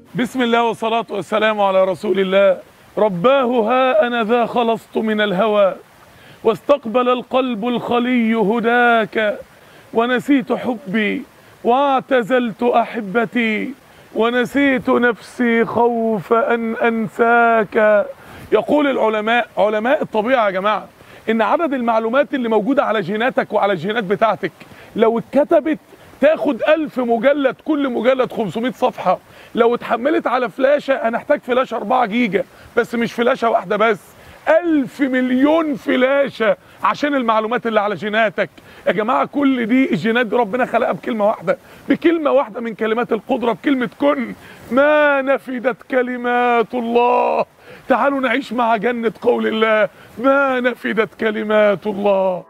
بسم الله والصلاة والسلام على رسول الله رباه ها أنا ذا خلصت من الهوى واستقبل القلب الخلي هداك ونسيت حبي واعتزلت أحبتي ونسيت نفسي خوف أن أنساك يقول العلماء علماء الطبيعة يا جماعة إن عدد المعلومات اللي موجودة على جيناتك وعلى الجينات بتاعتك لو اتكتبت تاخد ألف مجلد كل مجلد 500 صفحة لو اتحملت على فلاشة هنحتاج فلاشة 4 جيجا بس مش فلاشة واحدة بس ألف مليون فلاشة عشان المعلومات اللي على جيناتك يا جماعة كل دي الجينات دي ربنا خلقها بكلمة واحدة بكلمة واحدة من كلمات القدرة بكلمة كن ما نفدت كلمات الله تعالوا نعيش مع جنة قول الله ما نفدت كلمات الله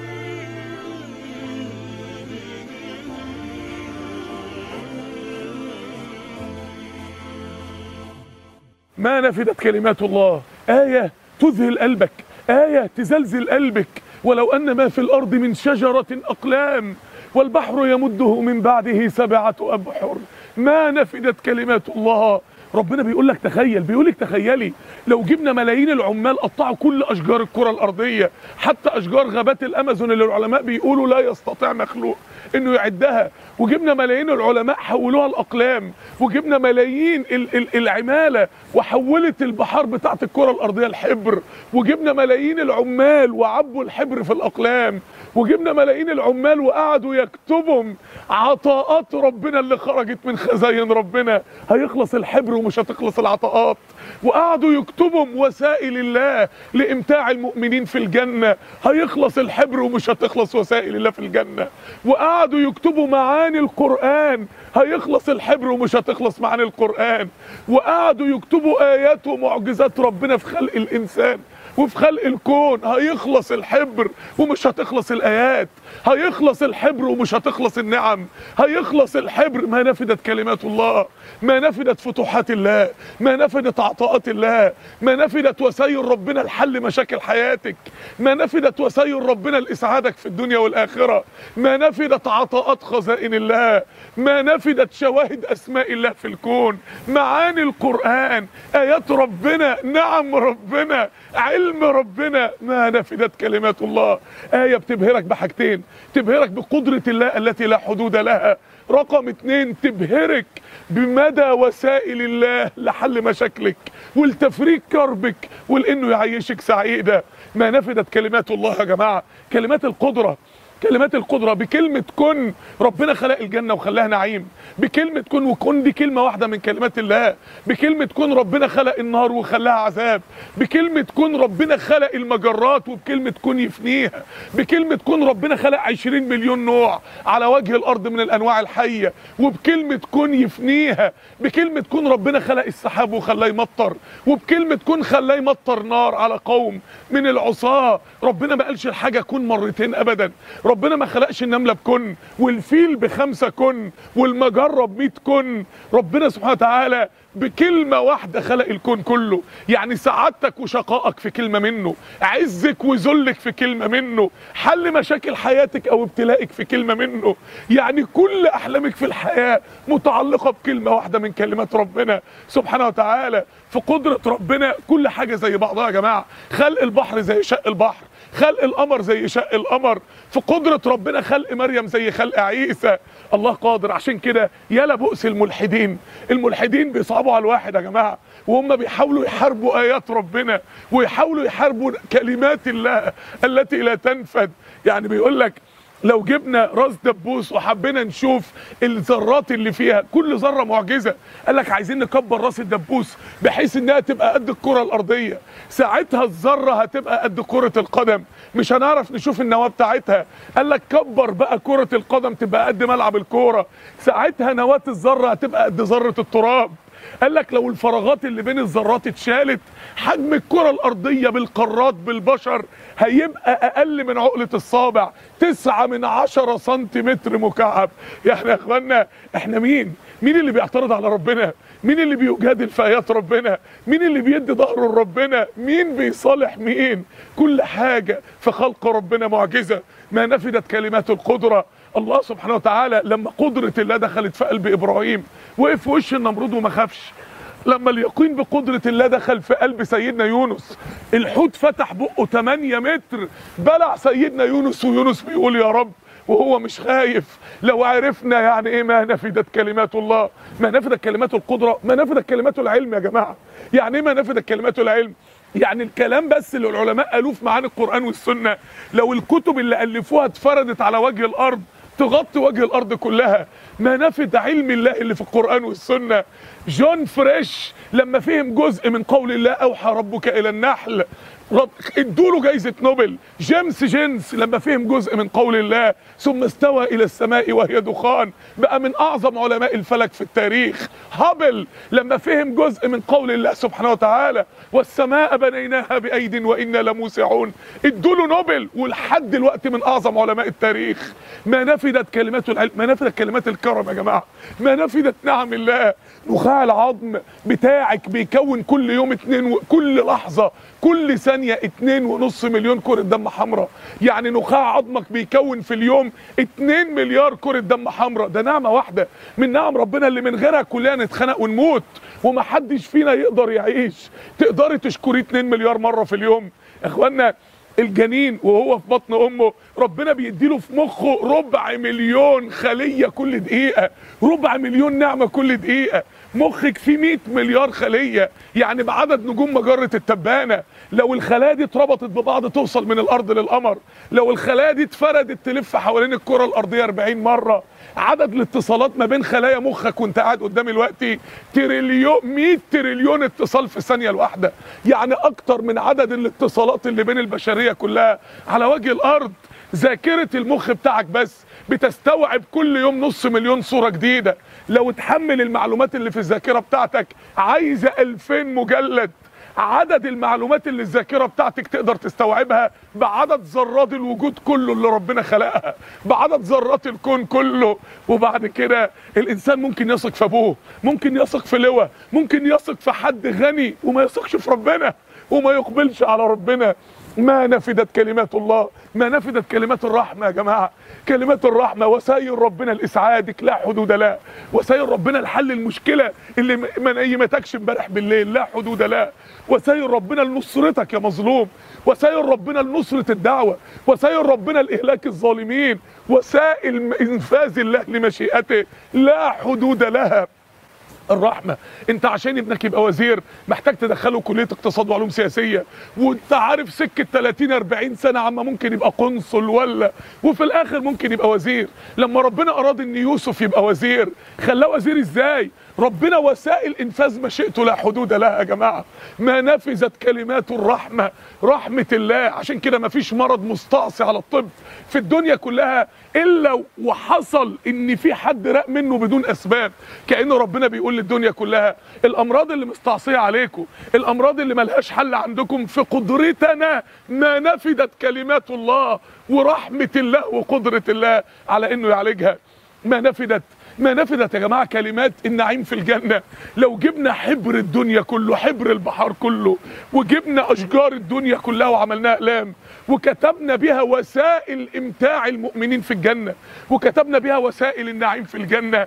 ما نفدت كلمات الله آية تذهل قلبك آية تزلزل قلبك ولو أن ما في الأرض من شجرة أقلام والبحر يمده من بعده سبعة أبحر ما نفدت كلمات الله ربنا بيقول لك تخيل بيقول لك تخيلي لو جبنا ملايين العمال قطعوا كل اشجار الكره الارضيه حتى اشجار غابات الامازون اللي العلماء بيقولوا لا يستطيع مخلوق انه يعدها وجبنا ملايين العلماء حولوها الاقلام وجبنا ملايين ال ال العماله وحولت البحار بتاعت الكره الارضيه الحبر وجبنا ملايين العمال وعبوا الحبر في الاقلام وجبنا ملايين العمال وقعدوا يكتبهم عطاءات ربنا اللي خرجت من خزاين ربنا هيخلص الحبر ومش هتخلص العطاءات وقعدوا يكتبهم وسائل الله لامتاع المؤمنين في الجنه هيخلص الحبر ومش هتخلص وسائل الله في الجنه وقعدوا يكتبوا معاني القران هيخلص الحبر ومش هتخلص معاني القران وقعدوا يكتبوا ايات ومعجزات ربنا في خلق الانسان وفي خلق الكون هيخلص الحبر ومش هتخلص الايات هيخلص الحبر ومش هتخلص النعم هيخلص الحبر ما نفدت كلمات الله ما نفدت فتوحات الله ما نفدت عطاءات الله ما نفدت وسائل ربنا لحل مشاكل حياتك ما نفدت وسائل ربنا لاسعادك في الدنيا والاخره ما نفدت عطاءات خزائن الله ما نفدت شواهد اسماء الله في الكون معاني القران ايات ربنا نعم ربنا علم ربنا ما نفدت كلمات الله آية بتبهرك بحاجتين تبهرك بقدرة الله التي لا حدود لها رقم اتنين تبهرك بمدى وسائل الله لحل مشاكلك والتفريج كربك ولانه يعيشك سعيدة ما نفدت كلمات الله يا جماعة كلمات القدرة كلمات القدرة بكلمة كن ربنا خلق الجنة وخلاها نعيم بكلمة كن وكن دي كلمة واحدة من كلمات الله بكلمة كن ربنا خلق النار وخلاها عذاب بكلمة كن ربنا خلق المجرات وبكلمة كن يفنيها بكلمة كن ربنا خلق 20 مليون نوع على وجه الأرض من الأنواع الحية وبكلمة كن يفنيها بكلمة كن ربنا خلق السحاب وخلاه يمطر وبكلمة كن خلاه يمطر نار على قوم من العصاة ربنا ما قالش الحاجة كن مرتين أبدا ربنا ما خلقش النمله بكن والفيل بخمسه كن والمجره ب كن ربنا سبحانه وتعالى بكلمة واحدة خلق الكون كله يعني سعادتك وشقائك في كلمة منه عزك وذلك في كلمة منه حل مشاكل حياتك او ابتلائك في كلمة منه يعني كل احلامك في الحياة متعلقة بكلمة واحدة من كلمات ربنا سبحانه وتعالى في قدرة ربنا كل حاجة زي بعضها يا جماعة خلق البحر زي شق البحر خلق القمر زي شق القمر في قدرة ربنا خلق مريم زي خلق عيسى الله قادر عشان كده يا بؤس الملحدين الملحدين بيصعبوا على الواحد يا جماعة وهم بيحاولوا يحاربوا آيات ربنا ويحاولوا يحاربوا كلمات الله التي لا تنفد يعني بيقول لك لو جبنا راس دبوس وحبينا نشوف الذرات اللي فيها كل ذره معجزه قال لك عايزين نكبر راس الدبوس بحيث انها تبقى قد الكره الارضيه ساعتها الذره هتبقى قد كره القدم مش هنعرف نشوف النواه بتاعتها قال لك كبر بقى كره القدم تبقى قد ملعب الكوره ساعتها نواه الذره هتبقى قد ذره التراب قال لك لو الفراغات اللي بين الذرات اتشالت حجم الكرة الأرضية بالقارات بالبشر هيبقى أقل من عقلة الصابع تسعة من عشرة سنتيمتر مكعب يعني يا إخوانا إحنا مين؟ مين اللي بيعترض على ربنا؟ مين اللي بيجادل في آيات ربنا؟ مين اللي بيدي ظهره لربنا؟ مين بيصالح مين؟ كل حاجة في خلق ربنا معجزة ما نفدت كلمات القدرة الله سبحانه وتعالى لما قدرة الله دخلت في قلب ابراهيم وقف في وش النمرود وما خافش لما اليقين بقدرة الله دخل في قلب سيدنا يونس الحوت فتح بقه 8 متر بلع سيدنا يونس ويونس بيقول يا رب وهو مش خايف لو عرفنا يعني ايه ما نفدت كلمات الله ما نفدت كلمات القدرة ما نفدت كلمات العلم يا جماعة يعني ايه ما نفدت كلمات العلم يعني الكلام بس اللي العلماء قالوه في معاني القرآن والسنة لو الكتب اللي ألفوها اتفردت على وجه الأرض تغطي وجه الأرض كلها ما نفد علم الله اللي في القرآن والسنة جون فريش لما فهم جزء من قول الله أوحى ربك إلى النحل رب ادوا له جايزه نوبل جيمس جينز لما فهم جزء من قول الله ثم استوى الى السماء وهي دخان بقى من اعظم علماء الفلك في التاريخ هابل لما فهم جزء من قول الله سبحانه وتعالى والسماء بنيناها بايد وانا لموسعون ادوا له نوبل ولحد دلوقتي من اعظم علماء التاريخ ما نفدت كلمات العلم ما نفدت كلمات الكرم يا جماعه ما نفدت نعم الله نخاع العظم بتاعك بيكون كل يوم اتنين و... كل لحظه كل ثانية اتنين ونص مليون كرة دم حمراء يعني نخاع عظمك بيكون في اليوم اتنين مليار كرة دم حمراء ده نعمة واحدة من نعم ربنا اللي من غيرها كلنا نتخنق ونموت ومحدش فينا يقدر يعيش تقدري تشكري اتنين مليار مرة في اليوم اخوانا الجنين وهو في بطن امه ربنا بيديله في مخه ربع مليون خليه كل دقيقه ربع مليون نعمه كل دقيقه مخك فيه 100 مليار خليه يعني بعدد نجوم مجره التبانه لو الخلايا دي اتربطت ببعض توصل من الارض للقمر لو الخلايا دي اتفردت تلف حوالين الكره الارضيه 40 مره عدد الاتصالات ما بين خلايا مخك وانت قاعد قدامي دلوقتي تريليون 100 تريليون اتصال في الثانيه الواحده يعني اكتر من عدد الاتصالات اللي بين البشريه كلها على وجه الارض ذاكره المخ بتاعك بس بتستوعب كل يوم نص مليون صوره جديده لو تحمل المعلومات اللي في الذاكره بتاعتك عايزه 2000 مجلد عدد المعلومات اللي الذاكره بتاعتك تقدر تستوعبها بعدد ذرات الوجود كله اللي ربنا خلقها بعدد ذرات الكون كله وبعد كده الانسان ممكن يثق في ابوه ممكن يثق في لواء ممكن يثق في حد غني وما يثقش في ربنا وما يقبلش على ربنا ما نفدت كلمات الله ما نفدت كلمات الرحمة يا جماعة كلمات الرحمة وسائل ربنا لإسعادك لا حدود لا وسائل ربنا لحل المشكلة اللي ما نيمتكش امبارح بالليل لا حدود لا وسائل ربنا لنصرتك يا مظلوم وسائل ربنا لنصرة الدعوة وسائل ربنا لإهلاك الظالمين وسائل إنفاذ الله لمشيئته لا حدود لها الرحمه انت عشان ابنك يبقى وزير محتاج تدخله كليه اقتصاد وعلوم سياسيه وانت عارف سكه 30 40 سنه عما ممكن يبقى قنصل ولا وفي الاخر ممكن يبقى وزير لما ربنا اراد ان يوسف يبقى وزير خلاه وزير ازاي ربنا وسائل انفاذ مشيئته لا حدود لها يا جماعه ما نفذت كلمات الرحمه رحمه الله عشان كده ما فيش مرض مستعصي على الطب في الدنيا كلها الا وحصل ان في حد راق منه بدون اسباب كان ربنا بيقول للدنيا كلها الامراض اللي مستعصيه عليكم الامراض اللي ملهاش حل عندكم في قدرتنا ما نفدت كلمات الله ورحمه الله وقدره الله على انه يعالجها ما نفدت ما نفدت يا جماعه كلمات النعيم في الجنه لو جبنا حبر الدنيا كله حبر البحار كله وجبنا اشجار الدنيا كلها وعملناها اقلام وكتبنا بها وسائل امتاع المؤمنين في الجنه وكتبنا بها وسائل النعيم في الجنه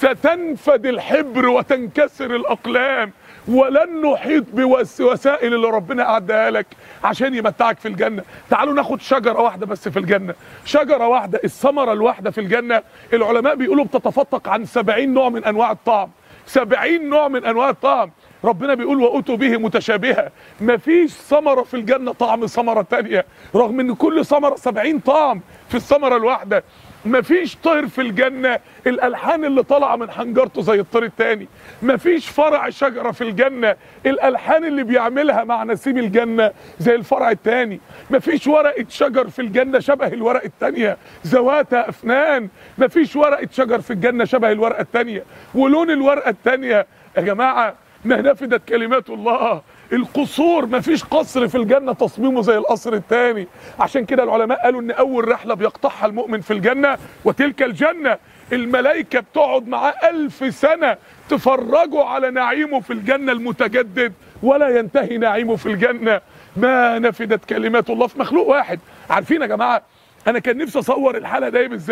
ستنفد الحبر وتنكسر الاقلام ولن نحيط بوسائل اللي ربنا اعدها لك عشان يمتعك في الجنه تعالوا ناخد شجره واحده بس في الجنه شجره واحده الثمره الواحده في الجنه العلماء بيقولوا بتتفتق عن 70 نوع من انواع الطعم 70 نوع من انواع الطعم ربنا بيقول واتوا به متشابهه مفيش ثمره في الجنه طعم ثمره تانية رغم ان كل ثمره 70 طعم في الثمره الواحده مفيش طير في الجنة الألحان اللي طالعة من حنجرته زي الطير التاني مفيش فرع شجرة في الجنة الألحان اللي بيعملها مع نسيم الجنة زي الفرع التاني مفيش ورقة شجر في الجنة شبه الورقة التانية ذواتها أفنان مفيش ورقة شجر في الجنة شبه الورقة التانية ولون الورقة التانية يا جماعة ما نفدت كلمات الله القصور مفيش قصر في الجنة تصميمه زي القصر التاني عشان كده العلماء قالوا ان اول رحلة بيقطعها المؤمن في الجنة وتلك الجنة الملائكة بتقعد معاه ألف سنة تفرجوا على نعيمه في الجنة المتجدد ولا ينتهي نعيمه في الجنة ما نفدت كلمات الله في مخلوق واحد عارفين يا جماعة انا كان نفسي اصور الحلقة دي بالذات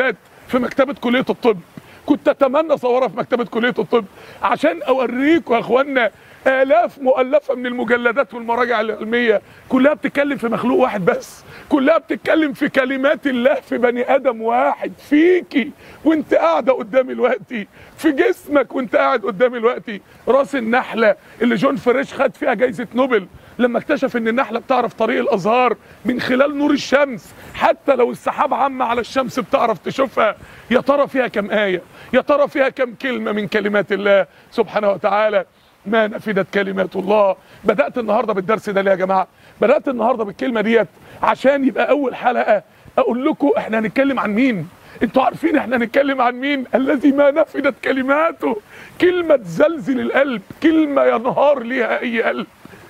في مكتبه كليه الطب كنت اتمنى اصورها في مكتبه كليه الطب عشان اوريكم يا اخوانا آلاف مؤلفة من المجلدات والمراجع العلمية كلها بتتكلم في مخلوق واحد بس كلها بتتكلم في كلمات الله في بني آدم واحد فيكي وانت قاعدة قدامي دلوقتي في جسمك وانت قاعد قدامي دلوقتي راس النحلة اللي جون فريش خد فيها جايزة نوبل لما اكتشف ان النحلة بتعرف طريق الازهار من خلال نور الشمس حتى لو السحاب عامة على الشمس بتعرف تشوفها يا ترى فيها كم آية يا ترى فيها كم كلمة من كلمات الله سبحانه وتعالى ما نفدت كلمات الله بدأت النهاردة بالدرس ده ليه يا جماعة بدأت النهاردة بالكلمة ديت عشان يبقى أول حلقة أقول لكم إحنا هنتكلم عن مين انتوا عارفين احنا هنتكلم عن مين الذي ما نفدت كلماته كلمة تزلزل القلب كلمة ينهار ليها أي قلب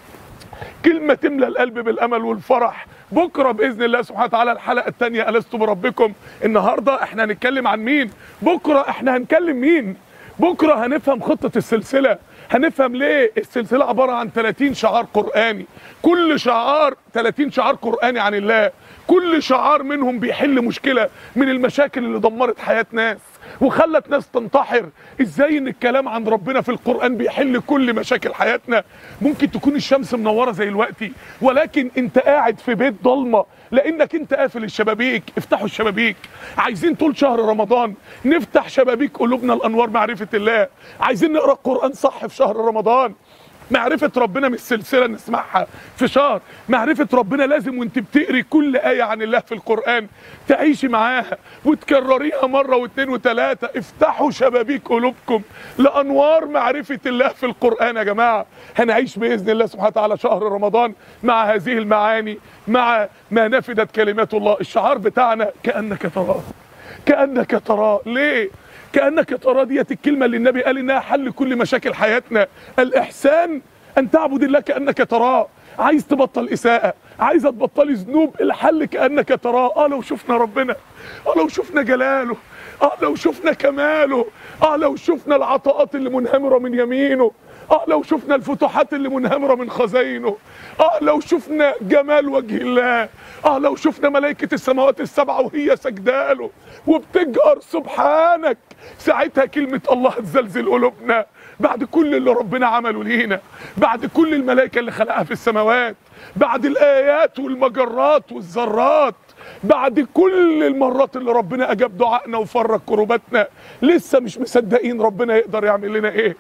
كلمة تملى القلب بالأمل والفرح بكرة بإذن الله سبحانه وتعالى الحلقة الثانية ألست بربكم النهاردة احنا هنتكلم عن مين بكرة احنا هنكلم مين بكرة هنفهم خطة السلسلة هنفهم ليه السلسلة عبارة عن 30 شعار قرآني كل شعار 30 شعار قرآني عن الله كل شعار منهم بيحل مشكلة من المشاكل اللي دمرت حياة ناس وخلت ناس تنتحر ازاي ان الكلام عن ربنا في القرآن بيحل كل مشاكل حياتنا ممكن تكون الشمس منورة زي الوقتي ولكن انت قاعد في بيت ضلمة لانك انت قافل الشبابيك افتحوا الشبابيك عايزين طول شهر رمضان نفتح شبابيك قلوبنا الانوار معرفة الله عايزين نقرأ القرآن صح في شهر رمضان معرفة ربنا مش سلسلة نسمعها في شهر معرفة ربنا لازم وانت بتقري كل آية عن الله في القرآن تعيشي معاها وتكرريها مرة واثنين وثلاثة افتحوا شبابيك قلوبكم لأنوار معرفة الله في القرآن يا جماعة هنعيش بإذن الله سبحانه وتعالى شهر رمضان مع هذه المعاني مع ما نفدت كلمات الله الشعار بتاعنا كأنك تراه كأنك تراه ليه كأنك ترى ديت الكلمة اللي النبي قال إنها حل كل مشاكل حياتنا الإحسان أن تعبد الله كأنك تراه عايز تبطل إساءة عايزة تبطلي ذنوب الحل كأنك تراه آه لو شفنا ربنا آه لو شفنا جلاله آه لو شفنا كماله آه لو شفنا العطاءات اللي منهمرة من يمينه اه لو شفنا الفتوحات اللي منهمره من خزاينه اه لو شفنا جمال وجه الله اه لو شفنا ملائكه السماوات السبعه وهي سجداله وبتجأر سبحانك ساعتها كلمه الله تزلزل قلوبنا بعد كل اللي ربنا عمله لينا بعد كل الملائكه اللي خلقها في السماوات بعد الايات والمجرات والذرات بعد كل المرات اللي ربنا اجاب دعائنا وفرج كروباتنا لسه مش مصدقين ربنا يقدر يعمل لنا ايه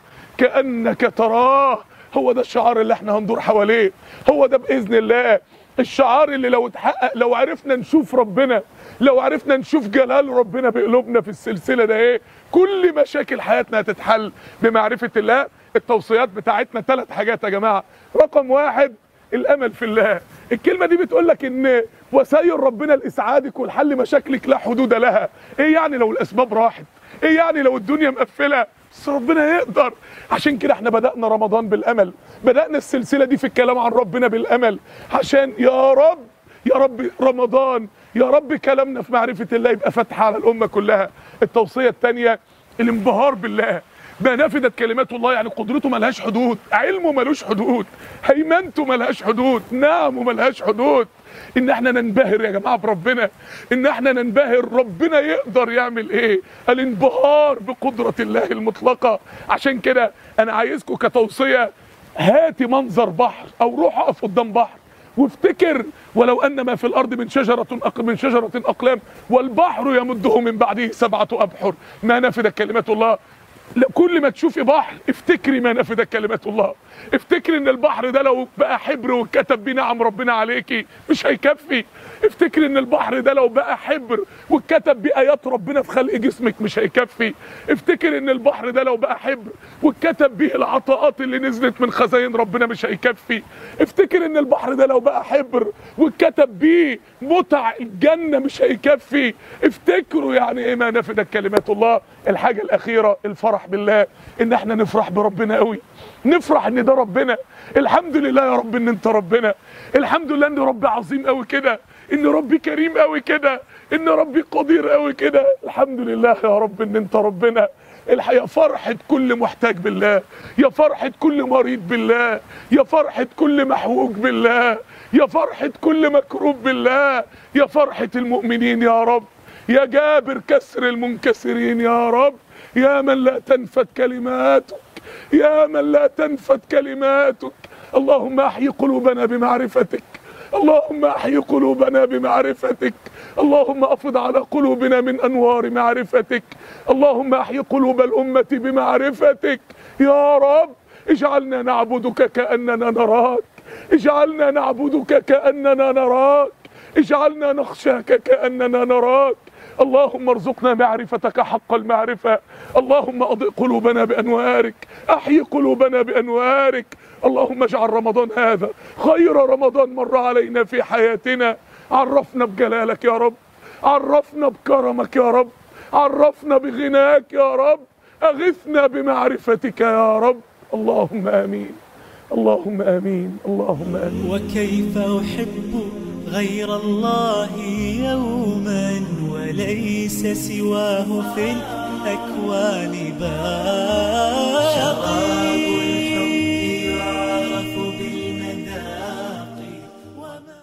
كأنك تراه هو ده الشعار اللي احنا هندور حواليه هو ده بإذن الله الشعار اللي لو اتحقق لو عرفنا نشوف ربنا لو عرفنا نشوف جلال ربنا بقلوبنا في السلسلة ده ايه كل مشاكل حياتنا هتتحل بمعرفة الله التوصيات بتاعتنا ثلاث حاجات يا جماعة رقم واحد الامل في الله الكلمة دي بتقول لك ان وسائل ربنا لاسعادك والحل مشاكلك لا حدود لها ايه يعني لو الاسباب راحت ايه يعني لو الدنيا مقفله بس ربنا يقدر عشان كده احنا بدأنا رمضان بالأمل بدأنا السلسلة دي في الكلام عن ربنا بالأمل عشان يا رب يا رب رمضان يا رب كلامنا في معرفة الله يبقى فتح على الأمة كلها التوصية الثانية الانبهار بالله ما نفدت كلمات الله يعني قدرته ملهاش حدود علمه ملوش حدود هيمنته ملهاش حدود نعمه ملهاش حدود ان احنا ننبهر يا جماعه بربنا ان احنا ننبهر ربنا يقدر يعمل ايه الانبهار بقدره الله المطلقه عشان كده انا عايزكم كتوصيه هاتي منظر بحر او روح اقف قدام بحر وافتكر ولو ان ما في الارض من شجره أق... من شجره اقلام والبحر يمده من بعده سبعه ابحر ما نفدت كلمات الله لا كل ما تشوفي بحر افتكري ما نفدت كلمات الله افتكري ان البحر ده لو بقى حبر واتكتب بيه نعم ربنا عليكي مش هيكفي افتكري ان البحر ده لو بقى حبر واتكتب بيه ايات ربنا في خلق جسمك مش هيكفي افتكري ان البحر ده لو بقى حبر واتكتب بيه العطاءات اللي نزلت من خزاين ربنا مش هيكفي افتكري ان البحر ده لو بقى حبر واتكتب بيه متع الجنة مش هيكفي افتكروا يعني ايه ما نفدت كلمات الله الحاجة الاخيرة الفرح بالله ان احنا نفرح بربنا قوي نفرح ان ده ربنا الحمد لله يا رب ان انت ربنا الحمد لله ان ربي عظيم قوي كده ان ربي كريم قوي كده ان ربي قدير قوي كده الحمد لله يا رب ان انت ربنا الحقيقة فرحة كل محتاج بالله يا فرحة كل مريض بالله يا فرحة كل محوج بالله يا فرحة كل مكروب بالله يا فرحة المؤمنين يا رب يا جابر كسر المنكسرين يا رب يا من لا تنفد كلماتك يا من لا تنفد كلماتك اللهم احي قلوبنا بمعرفتك اللهم احي قلوبنا بمعرفتك اللهم افض على قلوبنا من انوار معرفتك اللهم احي قلوب الامه بمعرفتك يا رب اجعلنا نعبدك كاننا نراك اجعلنا نعبدك كاننا نراك اجعلنا نخشاك كاننا نراك اللهم ارزقنا معرفتك حق المعرفة اللهم أضئ قلوبنا بأنوارك أحيي قلوبنا بأنوارك اللهم اجعل رمضان هذا خير رمضان مر علينا في حياتنا عرفنا بجلالك يا رب عرفنا بكرمك يا رب عرفنا بغناك يا رب أغثنا بمعرفتك يا رب اللهم آمين اللهم آمين اللهم آمين وكيف أحب غير الله يوما وليس سواه في الأكوان بار شراب